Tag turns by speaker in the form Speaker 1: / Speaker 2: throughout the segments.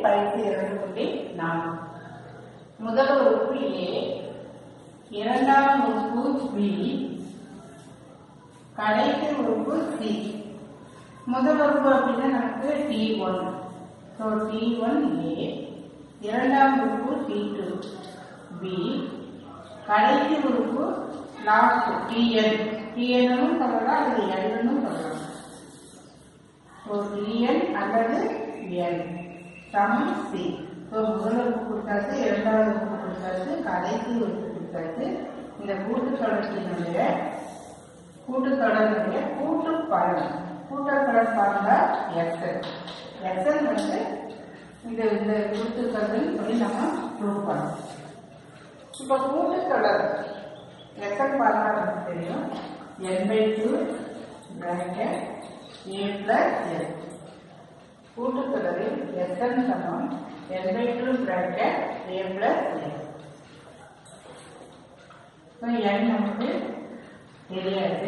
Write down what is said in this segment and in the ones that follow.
Speaker 1: பயிற்சி இரண்டு புள்ளி நான்கு முதல் உறுப்பு ஏ இரண்டாம் உறுப்பு பி கடைசி உறுப்பு சி முதல் உறுப்பு அப்படின்னா நமக்கு t one so t one a இரண்டாம் உறுப்பு டி டூ பி கடைசி உறுப்பு லாஸ்ட் டிஎன் டிஎன்னும் சொல்லலாம் அல்லது எல்னும் சொல்லலாம் ஸோ டிஎன் அல்லது எல் சமம் சி ஸோ முதல் உறுப்பு கொடுத்தாச்சு இரண்டாவது உறுப்பு கொடுத்தாச்சு கடைசி உறுப்பு கொடுத்தாச்சு இந்த கூட்டுத்தொடர்ச்சியினுடைய கூட்டுத்தொடருடைய கூட்டு பலன் கூட்டத்தொடர் பார்த்தா எக்ஸல் எக்ஸல் வந்து இந்த இந்த கூட்டுத்தொடர் சொல்லி நம்ம ப்ரூவ் பண்ணோம் இப்போ கூட்டுத்தொடர் எக்ஸல் பார்த்தா நமக்கு தெரியும் n by two bracket a plus l கூட்டுத்தொடரில் எத்தன் சமம் l by two bracket a plus l so n நமக்கு தெரியாது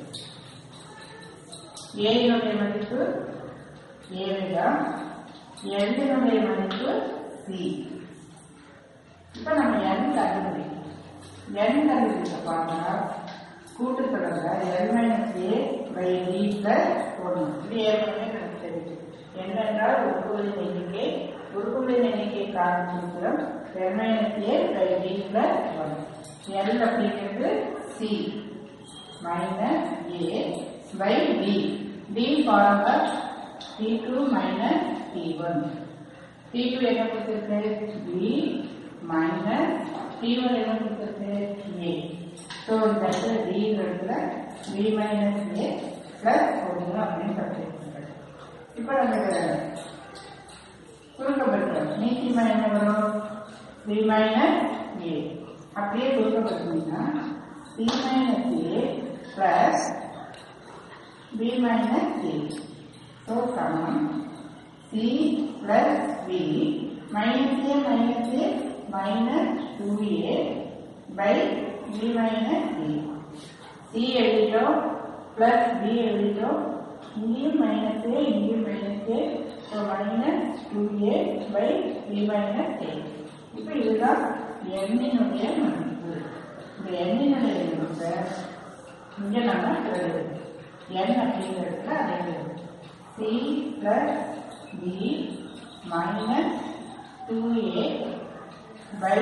Speaker 1: ஏனுடைய மதிப்பு ஏழு தான் எல்லினுடைய மதிப்பு சி இப்போ நம்ம என் கண்டுபிடிக்கணும் என் கண்டுபிடிக்க பார்த்தா கூட்டுத்தொடர்ல l minus a by d plus ஒன்று இது ஏற்கனவே நமக்கு தெரியும் என்னென்றால் உறுப்புகளின் எண்ணிக்கை உறுப்புகளின் எண்ணிக்கை காணும் சூத்திரம் l minus a by d plus one l அப்படிங்கிறது c minus a by d d பாருங்க d two minus d one d two என்ன கொடுத்துருக்கு பி மைனஸ் டி ஒன் என்ன கொடுத்துருக்கு ஏ ஸோ இந்த இடத்துல டி இடத்துல பி மைனஸ் ஏ பிளஸ் ஒன்று அப்படின்னு சொல்லியிருக்காங்க இப்போ நம்ம சுருக்கப்படுத்தலாம் நீக்கிமா என்ன வரும் பி மைனஸ் ஏ அப்படியே சுருக்கப்படுத்தினீங்கன்னா b minus a plus b minus a so சமம் c plus b minus a minus a minus two a by b minus a c எழுதிட்டோம் பிளஸ் பி எழுதிட்டோம் இங்கேயும் மைனஸ் ஏ இங்கேயும் minus a so minus two a by b minus a இப்போ இதுதான் எண்ணினுடைய மதிப்பு இந்த எண்ணினுடைய மதிப்பை இங்கே நம்ம எழுதுறோம் n அப்படிங்கிறதுல அதை எழுதுறோம் c plus b minus two a by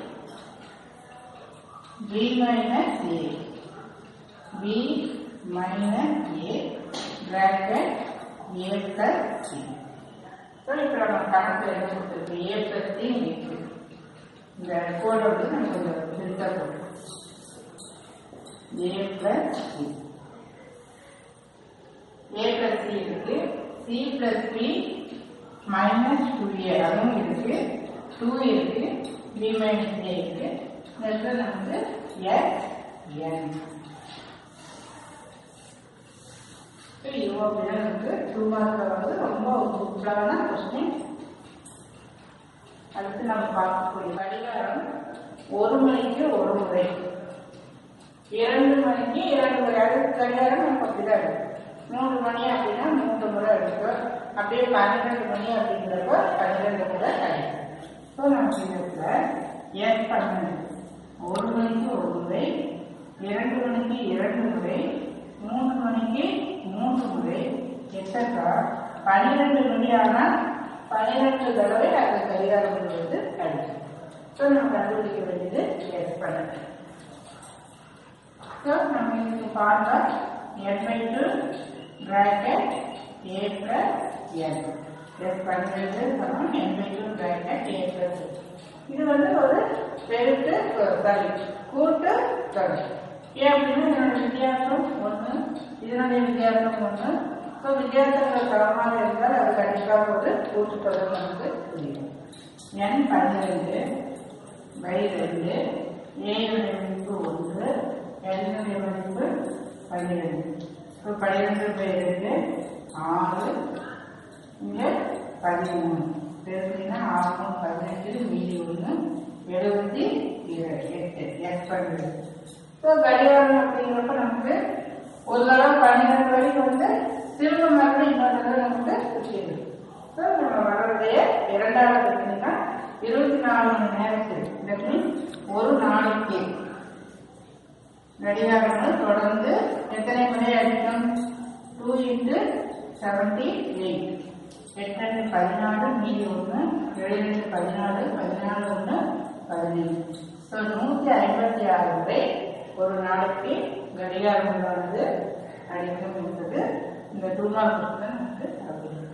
Speaker 1: b minus a b minus a bracket a plus c so இப்போ நம்ம கணக்கு என்ன கொடுத்துருக்கு ஏ பிளஸ் சி இருக்கு இந்த கோடை வந்து நம்ம கொஞ்சம் பெருசாக போடுறோம் a plus c a plus c இருக்கு c plus b minus two a அதுவும் இருக்கு டூ இருக்கு பி மைனஸ் ஏ இருக்கு இந்த இடத்துல நமக்கு எக்ஸ் என் இது அப்படின்னா நமக்கு டூ மார்க்கில் வந்து ரொம்ப சூப்பரான கொஸ்டின் அடுத்து நம்ம பார்க்கக்கூடிய கடிகாரம் ஒரு மணிக்கு ஒரு முறை இரண்டு மணிக்கு இரண்டு முறை அடுத்த கடிகாரம் நமக்கு அப்படிதான் இருக்கு மூணு மணி அப்படின்னா மூன்று முறை எடுக்கும் அப்படியே பன்னிரெண்டு மணி அப்படிங்கிறப்ப பன்னிரெண்டு முறை கிடைக்கும் ஸோ நமக்கு இதுல எஸ் பன்னெண்டு ஒரு மணிக்கு ஒரு முறை இரண்டு மணிக்கு இரண்டு முறை மூன்று மணிக்கு மூன்று முறை எட்டக்கா பன்னிரெண்டு மணி ஆனால் பன்னிரெண்டு தடவை அந்த கடிகாரம் வந்து கிடைக்கும் ஸோ நம்ம கண்டுபிடிக்க வேண்டியது எஸ் பன்னெண்டு ஸோ நம்ம இதுக்கு பார்த்தா n by 2 bracket a plus n plus பன்னிரண்டு சமம் n by 2 bracket a plus n. இது வந்து ஒரு பெருத்து சாரி கூட்டு தொடர் ஏன் அப்படின்னா இதனுடைய வித்தியாசம் ஒன்று இதனுடைய வித்தியாசம் ஒன்று ஸோ வித்தியாசங்கள் சமமாக இருந்தால் அது கண்டிப்பாக ஒரு கூட்டு தொடர் நமக்கு புரியும் n பன்னிரெண்டு பை ரெண்டு ஏனுடைய மதிப்பு ஒன்று எல்லுடைய மதிப்பு பன்னிரெண்டு இப்போ பன்னிரெண்டு பை ரெண்டு ஆறு இங்கே பதிமூணு பெருக்கினா ஆறு மூணு பதினெட்டு மீதி ஒன்று எழுபத்தி ஏழு எட்டு எக்ஸ் பன்னிரெண்டு ஸோ கடிகாரம் அப்படிங்கிறப்ப நமக்கு ஒரு தடவை பன்னிரெண்டு வரைக்கும் வந்து திரும்ப மறுபடியும் இன்னொரு தடவை நமக்கு சுற்றிடுது ஸோ நம்ம வர்றதைய இரண்டாவது நாலு மணி நேரத்துக்கு that means ஒரு நாளைக்கு கடிகாரங்கள் தொடர்ந்து எத்தனை முறை அடிக்கும் டூ இன்ட்டு செவன்டி எயிட் எட்டு பதினாலு மீதி ஒன்று ஏழு ரெண்டு பதினாலு பதினாலு ஒன்று பதினேழு ஸோ நூற்றி ஐம்பத்தி ஆறு முறை ஒரு நாளைக்கு கடிகாரங்கள் வந்து அடிக்கும் என்பது இந்த டூ மார்க் நமக்கு தரப்படுகிறது